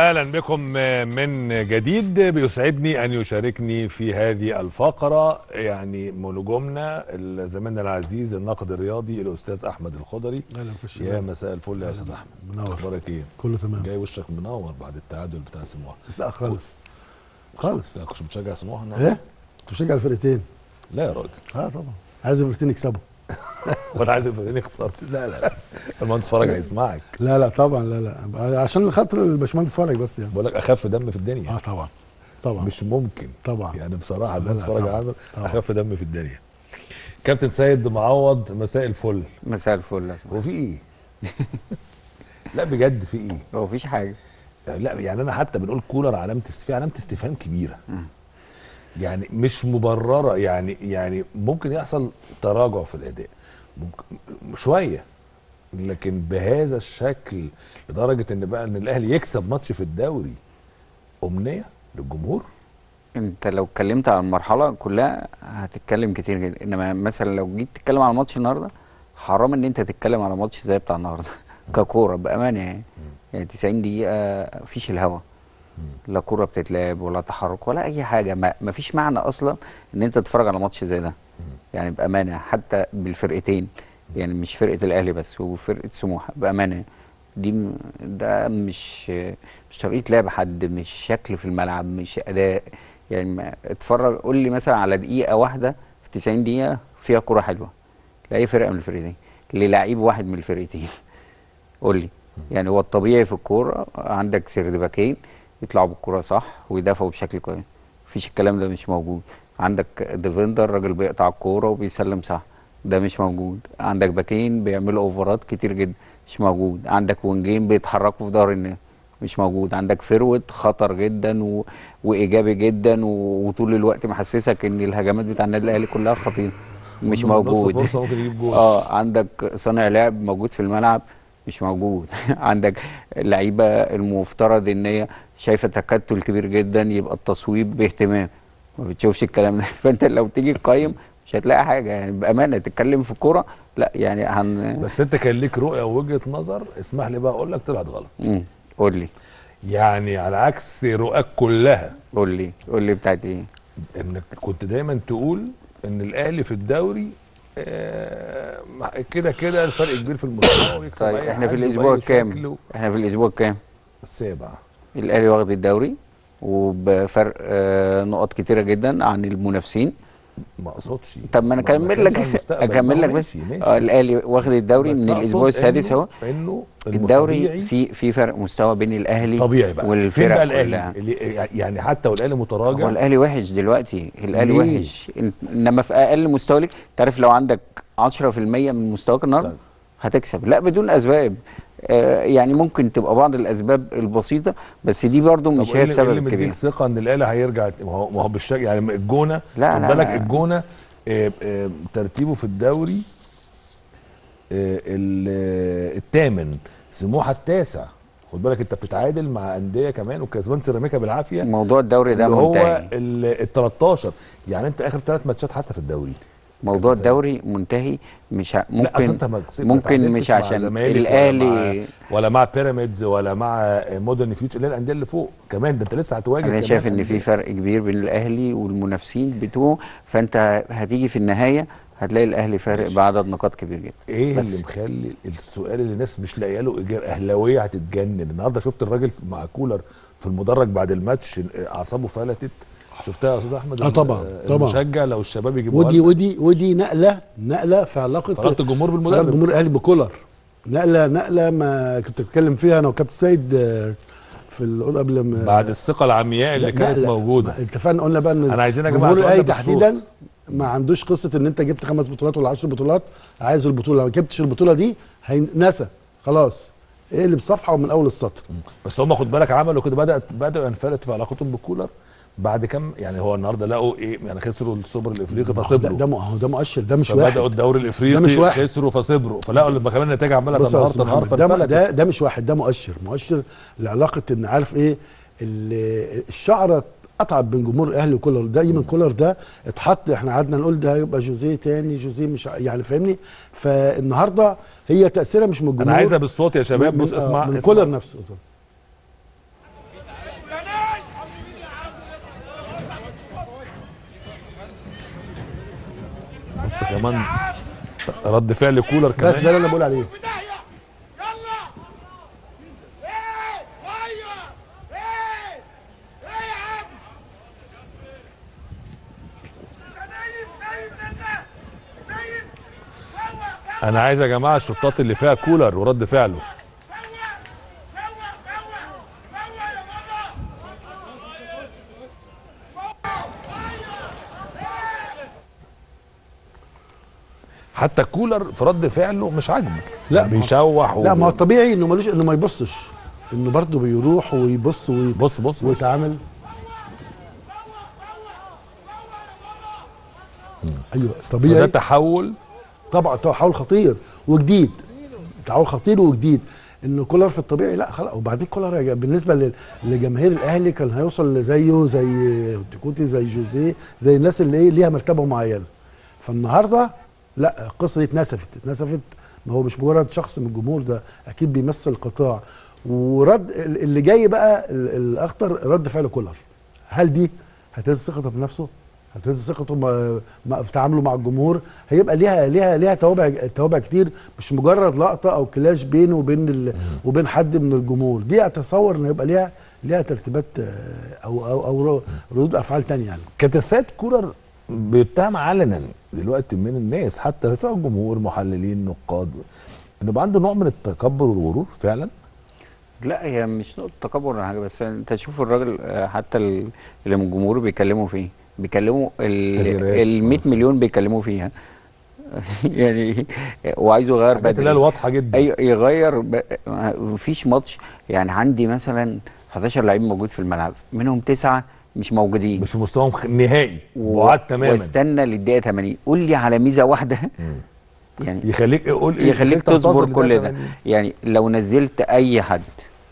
اهلا بكم من جديد بيسعدني ان يشاركني في هذه الفقره يعني نجومنا زميلنا العزيز الناقد الرياضي الاستاذ احمد الخضري اهلا في الشباب يا مساء الفل يا استاذ احمد منور اخبارك ايه كله تمام جاي وشك منور بعد التعادل بتاع سموحه لا خالص خالص لا كنت بتشجع سموحه النهارده ايه كنت بشجع الفرقتين لا يا راجل اه طبعا عايز الفرقتين يكسبوا وانا عايز الفرقتين يخسروا لا لا المهندس فرج هيسمعك لا لا طبعا لا لا عشان خاطر الباشمهندس فرج بس يعني بقول لك اخف دم في الدنيا اه طبعا طبعا مش ممكن طبعا يعني بصراحه لا، المهندس لا، فرج طبعا، عامر طبعا. اخف دم في الدنيا كابتن سيد معوض مساء الفل مساء الفل يا هو في ايه؟ لا بجد في ايه؟ هو مفيش حاجه لا يعني انا حتى بنقول كولر علامه است- في علامه استفهام كبيره يعني مش مبرره يعني يعني ممكن يحصل تراجع في الاداء ممكن شويه لكن بهذا الشكل لدرجه ان بقى ان الاهلي يكسب ماتش في الدوري امنيه للجمهور انت لو اتكلمت عن المرحله كلها هتتكلم كتير جدا انما مثلا لو جيت تتكلم على ماتش النهارده حرام ان انت تتكلم على ماتش زي بتاع النهارده ككوره بامانه يعني يعني 90 دقيقه مفيش الهوا لا كوره بتتلعب ولا تحرك ولا اي حاجه ما مفيش معنى اصلا ان انت تتفرج على ماتش زي ده يعني بامانه حتى بالفرقتين يعني مش فرقه الاهلي بس وفرقه سموحه بامانه دي م- ده مش مش طريقه لعب حد مش شكل في الملعب مش اداء يعني ما اتفرج قول لي مثلا على دقيقه واحده في 90 دقيقه فيها كوره حلوه لاي فرقه من الفرقتين للعيب واحد من الفرقتين قول لي يعني هو الطبيعي في الكوره عندك سردباكين يطلعوا بالكوره صح ويدافعوا بشكل كويس مفيش الكلام ده مش موجود عندك ديفندر راجل بيقطع الكوره وبيسلم صح ده مش موجود عندك باكين بيعملوا اوفرات كتير جدا مش موجود عندك وينجين بيتحركوا في ظهر الناس مش موجود عندك فروت خطر جدا و... وايجابي جدا و... وطول الوقت محسسك ان الهجمات بتاع النادي الاهلي كلها خطيره مش كله من نص موجود فرصه ممكن يجيب جول اه عندك صانع لعب موجود في الملعب مش موجود عندك لعيبه المفترض ان هي شايفه تكتل كبير جدا يبقى التصويب باهتمام ما بتشوفش الكلام ده فانت لو تيجي تقيم مش هتلاقي حاجه يعني بامانه تتكلم في الكوره لا يعني هن بس انت كان ليك رؤيه ووجهه نظر اسمح لي بقى اقول لك طلعت غلط مم. قول لي يعني على عكس رؤاك كلها قول لي قول لي بتاعت ايه انك كنت دايما تقول ان الاهلي في الدوري آه، مع- كده كده الفرق كبير في المستوى ويكسب طيب أي احنا في حد الاسبوع بأي شكل الكام و- احنا في الاسبوع الكام السابع الاهلي واخد الدوري وبفرق آه نقط كتيره جدا عن المنافسين ما اقصدش طب ما انا اكمل بتكلمش لك عن المستقبل. اكمل ما لك هو بس ماشي ماشي. آه الاهلي واخد الدوري بس من أقصد الاسبوع السادس إنه- اهو انه الدوري الطبيعي في في فرق مستوى بين الاهلي طبيعي بقى فين والفرق بقى كلها الاهلي اللي- يعني حتى والاهلي متراجع هو الاهلي وحش دلوقتي الاهلي ليه؟ وحش إن- انما في اقل مستوى ليك تعرف لو عندك 10% من مستواك النهارده طيب. هتكسب لا بدون اسباب آه يعني ممكن تبقى بعض الاسباب البسيطه بس دي برضو طب مش إيه هي اللي- إيه السبب اللي الكبير مديك ثقه ان الاهلي هيرجع ما هو ما هو بالشكل يعني الجونه لا، خد لا، بالك لا. الجونه آه، آه، ترتيبه في الدوري آه، ال- آه، الثامن سموحه التاسع خد بالك انت بتتعادل مع انديه كمان وكسبان سيراميكا بالعافيه موضوع الدوري ده اللي هو منتهي ال 13 يعني انت اخر ثلاث ماتشات حتى في الدوري موضوع كابتن الدوري منتهي مش ع... لا اصل ممكن انت ما كسبت- ما ممكن تعادلتش مش مع عشان زمالك ولا الاهلي مع ولا مع بيراميدز ولا مع مودرن فيوتشر اللي هي الانديه اللي فوق كمان ده انت لسه هتواجه انا كمان شايف ان في أندية. فرق كبير بين الاهلي والمنافسين بتوعه فانت هتيجي في النهايه هتلاقي الاهلي فارق ماشي. بعدد نقاط كبير جدا ايه بس. اللي مخلي السؤال اللي الناس مش لاقيه له اجابه اهلاويه هتتجنن النهارده شفت الراجل مع كولر في المدرج بعد الماتش اعصابه فلتت شفتها يا استاذ احمد آه طبعا، طبعا. المشجع لو الشباب يجيبوها ودي ودي ودي نقله نقله في علاقه فرقت الجمهور في علاقة بالمدرب الجمهور الاهلي بكولر نقله نقله ما كنت بتكلم فيها انا وكابتن سيد آه، في ال- قبل ما بعد الثقه العمياء اللي لا، كانت لا، موجوده ما اتفقنا قلنا بقى ان أنا عايزين يا جماعة جمهور نقولها الاهلي بالصوت. تحديدا ما عندوش قصه ان انت جبت خمس بطولات ولا 10 بطولات عايز البطوله لو ما جبتش البطوله دي هينسى خلاص اقلب صفحه ومن اول السطر بس هم خد بالك عملوا كده بدات بداوا ينفلتوا في علاقتهم بكولر بعد كام يعني هو النهارده لقوا ايه يعني خسروا السوبر الافريقي ده فصبروا ده م- هو ده مؤشر ده مش فبداوا واحد الدوري الافريقي ده مش واحد. خسروا فصبروا فلقوا لما كمان النتائج عماله بص يا تنهار أستاذ تنهار محمد، ده, فانفلتت ده ده مش واحد ده مؤشر مؤشر لعلاقه ان عارف ايه ال- الشعره اتعب بين جمهور الاهلي وكولر دايما كولر ده اتحط احنا قعدنا نقول ده هيبقى جوزيه تاني جوزيه مش ع- يعني فاهمني فالنهارده هي تاثيرها مش من الجمهور انا عايزها بالصوت يا شباب من- بص آه، اسمع من اسمع. كولر نفسه كمان رد فعل كولر بس كمان ده اللي انا بقول عليه في داهيه يلا ايه غير ايه ايه يا عم انت نايم نايم لنا نايم فوق فوق انا عايز يا جماعه الشطات اللي فيها كولر ورد فعله فوق فوق فوق فوق يا بابا حتى كولر في رد فعله مش عاجبه لا، ما- بيشوح لا ما هو و... الطبيعي انه ملوش انه ما يبصش انه برضه بيروح ويبص ويت... بص بص بص ويتعامل ايوه فده طبيعي تحول طبعا تحول خطير وجديد تحول خطير وجديد ان كولر في الطبيعي لا خلاص وبعدين كولر يا جا- بالنسبه لل- لجماهير الاهلي كان هيوصل زيه زي تيكوتي زي جوزيه زي الناس اللي ايه ليها مرتبه معينه فالنهارده لا القصه دي اتنسفت اتنسفت ما هو مش مجرد شخص من الجمهور ده اكيد بيمثل قطاع ورد ال- اللي جاي بقى ال- الاخطر رد فعل كولر هل دي هتهز ثقته في نفسه هتهز ثقته ما- ما- في تعامله مع الجمهور هيبقى ليها ليها ليها توابع توابع كتير مش مجرد لقطه او كلاش بينه وبين ال وبين حد من الجمهور دي اتصور ان هيبقى ليها ليها ترتيبات آه، او او او ردود افعال تانية يعني كانت السيد كولر بيتهم علنا دلوقتي من الناس حتى سواء جمهور محللين نقاد انه يبقى عنده نوع من التكبر والغرور فعلا لا هي مش نقطة تكبر ولا حاجة بس انت تشوف الراجل آه، حتى ال- اللي من الجمهور بيكلموا فيه بيكلموا تغييرات. ال 100 مليون بيكلموا فيها يعني وعايزه يغير الحاجات اللي هي بدري الواضحه جدا ايوه يغير ب... مفيش ماتش يعني عندي مثلا 11 لعيب موجود في الملعب منهم تسعة مش موجودين مش في مستواهم خ- نهائي و- بعاد تماما واستنى للدقيقة 80 قول لي على ميزة واحدة يعني يخليك يقول ايه يخليك تنتظر تصبر لده كل ده كمان. يعني لو نزلت اي حد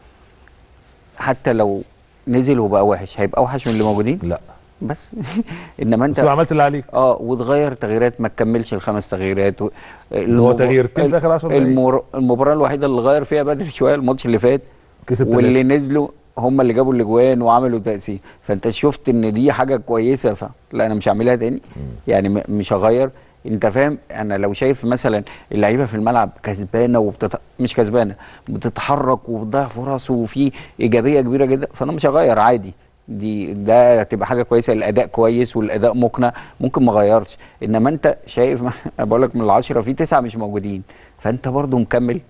حتى لو نزل وبقى وحش هيبقى اوحش من اللي موجودين لا بس انما بس انت لو عملت اللي عليك اه وتغير تغييرات ما تكملش الخمس تغييرات و... هو المب- تغييرتين في آخر 10 دقايق. المر... المباراه الوحيده اللي غير فيها بدري شويه الماتش اللي فات كسب واللي تلاتة. نزلوا هم اللي جابوا الاجوان وعملوا تاثير فانت شفت ان دي حاجه كويسه ف... لا انا مش هعملها تاني يعني م... مش هغير انت فاهم انا لو شايف مثلا اللعيبه في الملعب كسبانه وبتت... مش كسبانه بتتحرك وبتضيع فرص وفي ايجابيه كبيره جدا فانا مش هغير عادي دي ده هتبقى حاجه كويسه الاداء كويس والاداء مقنع ممكن ما غيرش انما انت شايف انا بقول لك من العشره في تسعه مش موجودين فانت برضو مكمل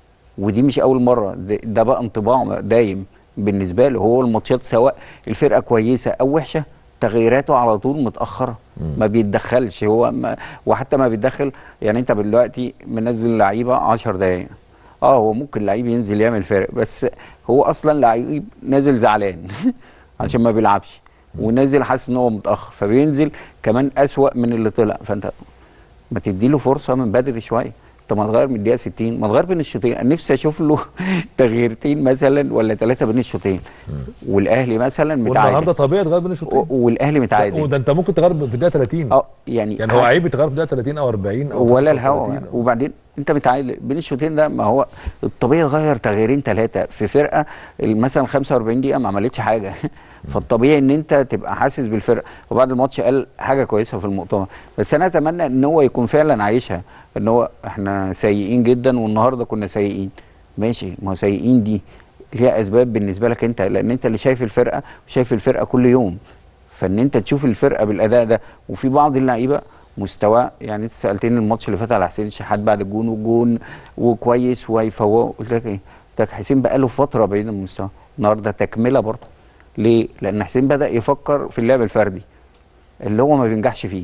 ودي مش اول مره ده, ده بقى انطباع دايم بالنسبه له هو الماتشات سواء الفرقه كويسه او وحشه تغييراته على طول متاخره ما بيتدخلش هو ما وحتى ما بيتدخل يعني انت دلوقتي منزل لعيبه 10 دقائق اه هو ممكن لعيب ينزل يعمل فرق بس هو اصلا لعيب نازل زعلان عشان ما بيلعبش ونازل حاسس ان هو متاخر فبينزل كمان اسوأ من اللي طلع فانت ما تديله فرصه من بدري شويه طب ما تغير من الدقيقه 60 ما تغير بين الشوطين انا نفسي اشوف له تغييرتين مثلا ولا ثلاثه بين الشوطين والاهلي مثلا والنهارده متعادل طبيعي تغير بين الشوطين و- والاهلي متعادل وده انت ممكن تغير في الدقيقه 30 اه يعني يعني هو عيب يتغير في الدقيقه 30 او 40 او ولا 35 الهوا يعني. وبعدين انت متعادل بين الشوطين ده ما هو الطبيعي تغير تغييرين ثلاثه في فرقه مثلا 45 دقيقه ما عملتش حاجه فالطبيعي ان انت تبقى حاسس بالفرقه وبعد الماتش قال حاجه كويسه في المؤتمر بس انا اتمنى ان هو يكون فعلا عايشها ان هو احنا سيئين جدا والنهارده كنا سيئين ماشي ما هو سيئين دي ليها اسباب بالنسبه لك انت لان انت اللي شايف الفرقه وشايف الفرقه كل يوم فان انت تشوف الفرقه بالاداء ده وفي بعض اللعيبه مستوى يعني انت سالتني الماتش اللي فات على حسين شحات بعد الجون والجون وكويس وهيفوقه قلت لك ايه؟ قلت لك حسين بقى له فتره بعيد عن المستوى النهارده تكمله برضه ليه؟ لان حسين بدا يفكر في اللعب الفردي اللي هو ما بينجحش فيه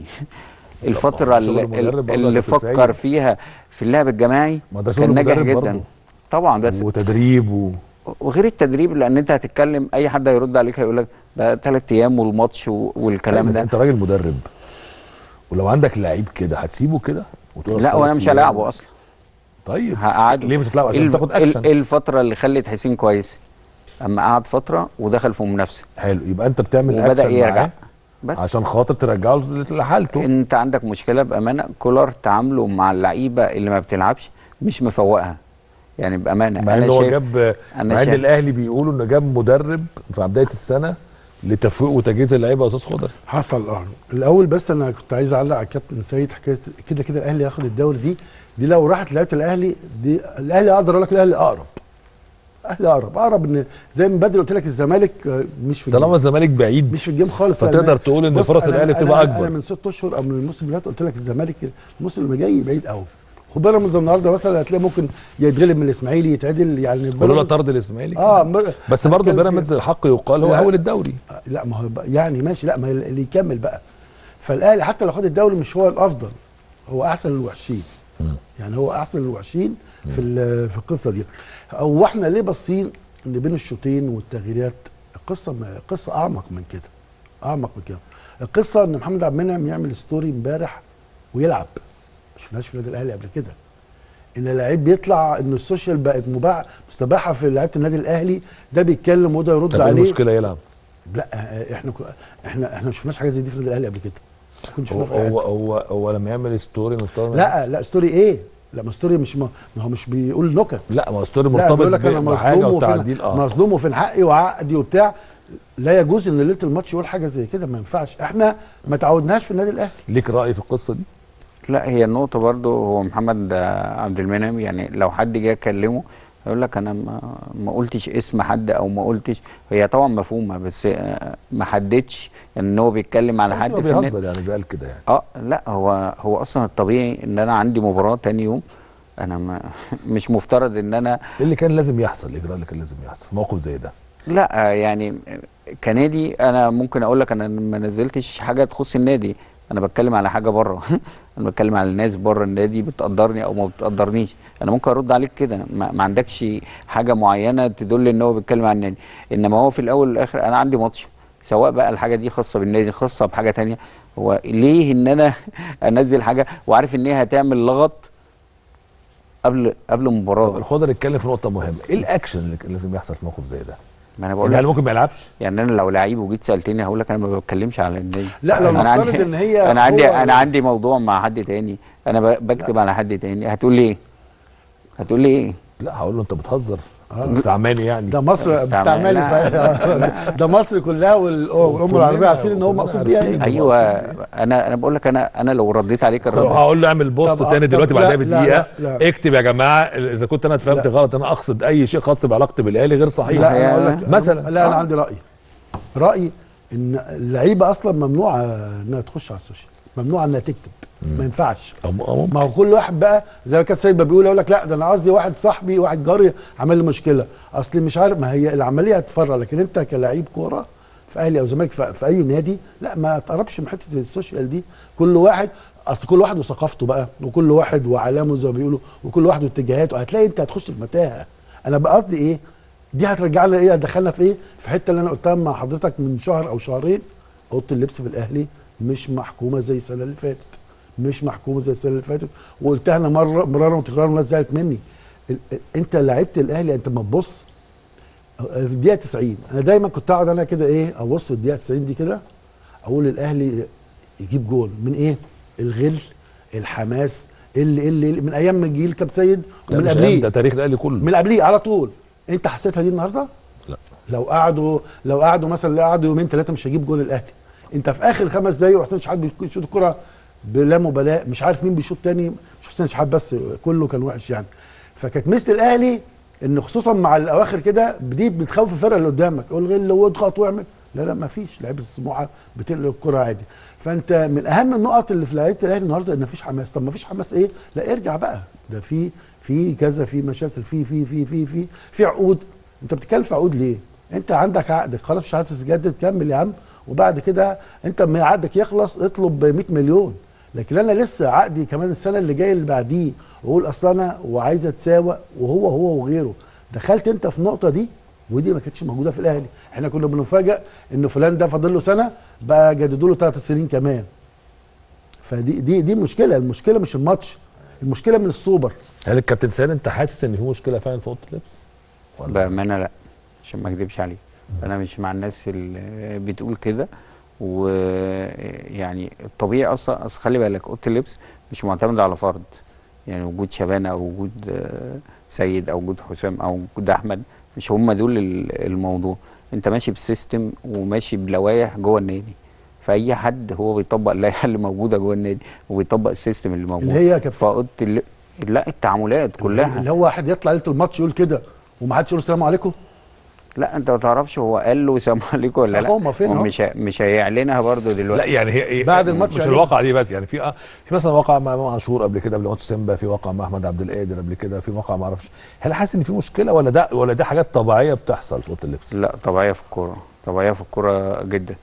الفتره شغل اللي, المدرب برضه اللي يا كابتن سعيد. فكر فيها في اللعب الجماعي ما ده شغل كان ناجح المدرب جدا برضه. طبعا بس وتدريب و... وغير التدريب لان انت هتتكلم اي حد هيرد عليك هيقول لك ده ثلاث ايام والماتش و- والكلام بس ده انت راجل مدرب ولو عندك لعيب كده هتسيبه كده وتقول لا أصل وانا تلات مش أيام؟ هلاعبه اصلا طيب هقعده ليه مش هتلعبه عشان ال- تاخد ال- اكشن الفتره اللي خلت حسين كويس اما قعد فتره ودخل في منافسه حلو يبقى انت بتعمل وبدا اكشن يرجع معاه بس عشان خاطر ترجعه لحالته انت عندك مشكله بامانه كولر تعامله مع اللعيبه اللي ما بتلعبش مش مفوقها يعني بامانه مع ان انا هو شايف جاب أنا مع ان شايف- الاهلي بيقولوا انه جاب مدرب في بدايه السنه لتفويق وتجهيز اللعيبه يا استاذ خضر حصل اه الاول بس انا كنت عايز اعلق على الكابتن سيد حكايه كده كده الاهلي ياخد الدوري دي دي لو راحت لعيبه الاهلي دي الاهلي اقدر اقول لك الاهلي اقرب الاهلي اقرب اقرب ان زي من بدري قلت لك الزمالك آه، مش في طالما الجيم الزمالك بعيد مش في الجيم خالص فتقدر لأن- تقول إن بص، فرص أنا- الأهلي أنا- بتبقى أكبر. انا من ست اشهر او من الموسم اللي فات قلت لك الزمالك الموسم اللي جاي بعيد قوي خد بيراميدز النهارده مثلا هتلاقي ممكن يتغلب من الاسماعيلي يتعدل يعني ولولا بيراميدز- طرد الاسماعيلي اه مر- بس برضه هنتكلم بيراميدز الحق يقال هو لا. اول الدوري آه، لا ما هو بقى- يعني ماشي لا ما هي اللي يكمل بقى فالاهلي حتى لو خد الدوري مش هو الافضل هو احسن الوحشين يعني هو احسن الوحشين في ال- في القصه دي هو احنا ليه باصين ان بين الشوطين والتغييرات القصه ما قصه اعمق من كده اعمق من كده القصه ان محمد عبد المنعم يعمل ستوري امبارح ويلعب مش شفناش في النادي الاهلي قبل كده ان اللعيب بيطلع ان السوشيال بقت مباح مستباحه في لعيبه النادي الاهلي ده بيتكلم وده يرد طب ايه عليه المشكله يلعب لا آه، احنا كو- احنا احنا ما شفناش حاجه زي دي في النادي الاهلي قبل كده ما كنتش هو شفناها في هو حياتي. هو, هو لما يعمل ستوري مرتبط لا لا ستوري ايه لا ما ستوري مش ما ما هو مش بيقول نكت لا ما هو ستوري لا مرتبط بيقول لك انا ب- بحاجه مظلوم وتعديل وفين اه مظلوم وفين حقي وعقدي وبتاع لا يجوز ان ليله الماتش يقول حاجه زي كده ما ينفعش احنا ما تعودناش في النادي الاهلي ليك راي في القصه دي لا هي النقطة برضو هو محمد آه، عبد المنعم يعني لو حد جه كلمه يقول لك انا ما, ما قلتش اسم حد او ما قلتش هي طبعا مفهومة بس آه، ما حددش ان هو بيتكلم على بس حد هو في النادي بيهزر يعني زي قال كده يعني اه لا هو هو اصلا الطبيعي ان انا عندي مباراة تاني يوم انا ما مش مفترض ان انا ايه اللي كان لازم يحصل الاجراء اللي كان لازم يحصل في موقف زي ده لا آه، يعني كنادي انا ممكن اقول لك انا ما نزلتش حاجه تخص النادي انا بتكلم على حاجه بره انا بتكلم على الناس بره النادي بتقدرني او ما بتقدرنيش انا ممكن ارد عليك كده ما, ما عندكش حاجه معينه تدل ان هو بيتكلم عن النادي انما هو في الاول والاخر انا عندي ماتش سواء بقى الحاجه دي خاصه بالنادي خاصه بحاجه تانية هو ليه ان انا انزل حاجه وعارف ان هي هتعمل لغط قبل قبل طب مباراه الخضر اتكلم في نقطه مهمه ايه الاكشن اللي كان لازم يحصل في موقف زي ده ما انا بقول يعني هل لك ممكن ما يلعبش يعني انا لو لعيب وجيت سالتني هقول لك انا ما بتكلمش على النادي لا لو انا نفترض عندي ان هي انا عندي هو- انا عندي موضوع مع حد تاني انا ب- بكتب على حد تاني هتقول لي ايه هتقول لي ايه لا هقول له انت بتهزر آه. مستعماني يعني ده مصر مستعمل. مستعملي لا. صحيح ده- ده مصر كلها والأم- والامه كلنا- العربيه عارفين ان هو كلنا مقصود بيها عارفين. ايه ايوه انا انا بقول لك انا انا لو رديت عليك الرد هقول له اعمل بوست طب- تاني طب دلوقتي لا- بعدها لا- بدقيقه لا- لا. اكتب يا جماعه اذا كنت انا اتفهمت لا. غلط انا اقصد اي شيء خاص بعلاقتي بالاهلي غير صحيح لا هي- انا اقول لك مثلا. لا انا آه. عندي راي رايي ان اللعيبه اصلا ممنوعه انها تخش على السوشيال ممنوعه انها تكتب ما ينفعش أو- أو ممكن. ما هو كل واحد بقى زي ما كان سيد ما بيقول يقول لك لا ده انا قصدي واحد صاحبي واحد جاري عمل لي مشكله اصل مش عارف ما هي العمليه هتفرع لكن انت كلاعب كوره في اهلي او زمالك في في اي نادي لا ما تقربش من حته السوشيال دي كل واحد اصل كل واحد وثقافته بقى وكل واحد وعلامه زي ما بيقولوا وكل واحد واتجاهاته هتلاقي انت هتخش في متاهه انا بقى قصدي ايه دي هترجعنا ايه هتدخلنا في ايه في حته اللي انا قلتها مع حضرتك من شهر او شهرين اوضه اللبس في الاهلي مش محكومه زي السنه اللي فاتت مش محكومه زي السنه اللي فاتت وقلتها انا مره مرارا وتكرارا والناس زعلت مني ال- ال- انت لعبت الاهلي انت ما تبص في الدقيقه 90 انا دايما كنت اقعد انا كده ايه ابص في الدقيقه 90 دي كده اقول الاهلي يجيب جول من ايه الغل الحماس اللي اللي اللي- من ايام ما جيل كاب سيد لا ومن مش قبليه أيام، ده تاريخ الاهلي كله من قبليه على طول انت حسيتها دي النهارده لا لو قعدوا لو قعدوا مثلا لو قعدوا يومين ثلاثه مش هيجيب جول الاهلي انت في اخر خمس دقايق وحسين شحات بيشوط الكره بلا مبالاه مش عارف مين بيشوط تاني مش حسين شحات بس كله كان وحش يعني فكانت ميزه الاهلي ان خصوصا مع الاواخر كده دي بتخوف الفرقه اللي قدامك الغل واضغط واعمل لا لا ما فيش لعيبه سموحه بتنقل الكره عادي فانت من اهم النقط اللي في لعيبه الاهلي النهارده ان ما فيش حماس طب ما فيش حماس ايه لا ارجع بقى ده في في كذا في مشاكل في في في في في في عقود انت بتتكلم في عقود ليه انت عندك عقدك خلاص مش هتسجدد كمل يا عم وبعد كده انت لما عقدك يخلص اطلب ب 100 مليون لكن انا لسه عقدي كمان السنه اللي جايه اللي بعديه واقول اصل انا وعايز اتساوى وهو هو وغيره دخلت انت في النقطه دي ودي ما كانتش موجوده في الاهلي احنا كنا بنفاجئ ان فلان ده فاضل له سنه بقى جددوا له ثلاث سنين كمان فدي دي دي مشكله المشكله مش الماتش المشكله من السوبر هل الكابتن سيد انت حاسس ان في مشكله فعلا في اوضه اللبس؟ ولا بامانه لا عشان ما اكذبش عليك انا مش مع الناس اللي بتقول كده ويعني الطبيعي اصلا اصل خلي بالك اوضه اللبس مش معتمده على فرد يعني وجود شبانه او وجود آه، سيد او وجود حسام او وجود احمد مش هم دول ال- الموضوع انت ماشي بسيستم وماشي بلوائح جوه النادي فاي حد هو بيطبق اللائحه اللي موجوده جوه النادي وبيطبق السيستم اللي موجود اللي هي كانت- فقلت ال- لا التعاملات كلها اللي هو واحد يطلع ليله الماتش يقول كده وما حدش يقول السلام عليكم لا انت ما تعرفش هو قال له سلام عليكم ولا لا هما فين اهو. مش ه- مش هيعلنها برضه لا دلوقتي يعني هي هي- بعد الماتش مش يعني- الواقعه دي بس يعني في آه في مثلا واقع مع امام عاشور قبل كده قبل ماتش سيمبا في واقع مع احمد عبد القادر قبل كده في واقع ما اعرفش هل حاسس ان في مشكله ولا ده ولا دي حاجات طبيعيه بتحصل في اوضه اللبس؟ لا طبيعيه في الكوره طبيعيه في الكوره جدا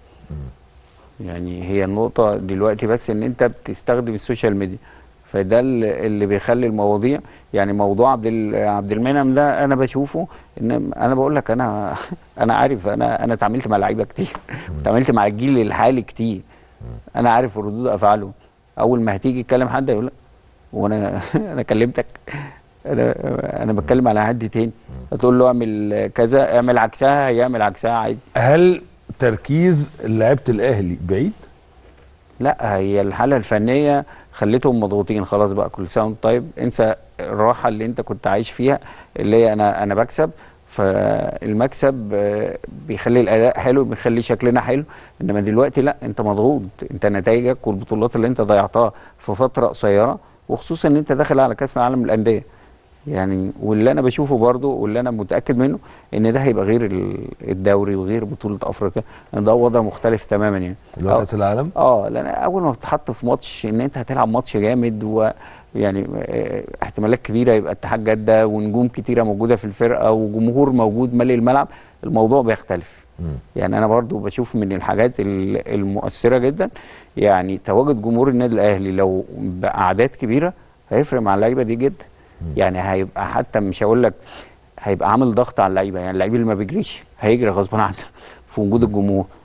يعني هي النقطه دلوقتي بس ان انت بتستخدم السوشيال ميديا فده اللي اللي بيخلي المواضيع يعني موضوع عبد ال- عبد المنعم ده انا بشوفه ان انا بقول لك انا انا عارف انا انا اتعاملت مع لعيبه كتير اتعاملت مع الجيل الحالي كتير انا عارف ردود افعاله اول ما هتيجي تكلم حد يقول لك وانا انا كلمتك انا انا بتكلم على حد تاني هتقول له اعمل كذا اعمل عكسها هيعمل عكسها عادي هل تركيز لعيبه الاهلي بعيد؟ لا هي الحاله الفنيه خلتهم مضغوطين خلاص بقى كل سنه وانت طيب انسى الراحه اللي انت كنت عايش فيها اللي هي انا انا بكسب فالمكسب آه، بيخلي الاداء حلو بيخلي شكلنا حلو انما دلوقتي لا انت مضغوط انت نتائجك والبطولات اللي انت ضيعتها في فتره قصيره وخصوصا ان انت داخل على كاس العالم للانديه يعني واللي انا بشوفه برضو واللي انا متاكد منه ان ده هيبقى غير ال- الدوري وغير بطوله افريقيا ان ده وضع مختلف تماما يعني اللي هو آه. كاس العالم؟ اه لان اول ما بتحط في ماتش ان انت هتلعب ماتش جامد ويعني آه، احتمالات كبيره يبقى اتحاد جده ونجوم كتيره موجوده في الفرقه وجمهور موجود مالي الملعب الموضوع بيختلف مم. يعني انا برضو بشوف من الحاجات ال- المؤثره جدا يعني تواجد جمهور النادي الاهلي لو باعداد كبيره هيفرق مع اللعيبه دي جدا يعني هيبقى حتى مش هقول لك هيبقى عامل ضغط على اللعيبه يعني اللعيب اللي ما بيجريش هيجري غصب عنه في وجود الجمهور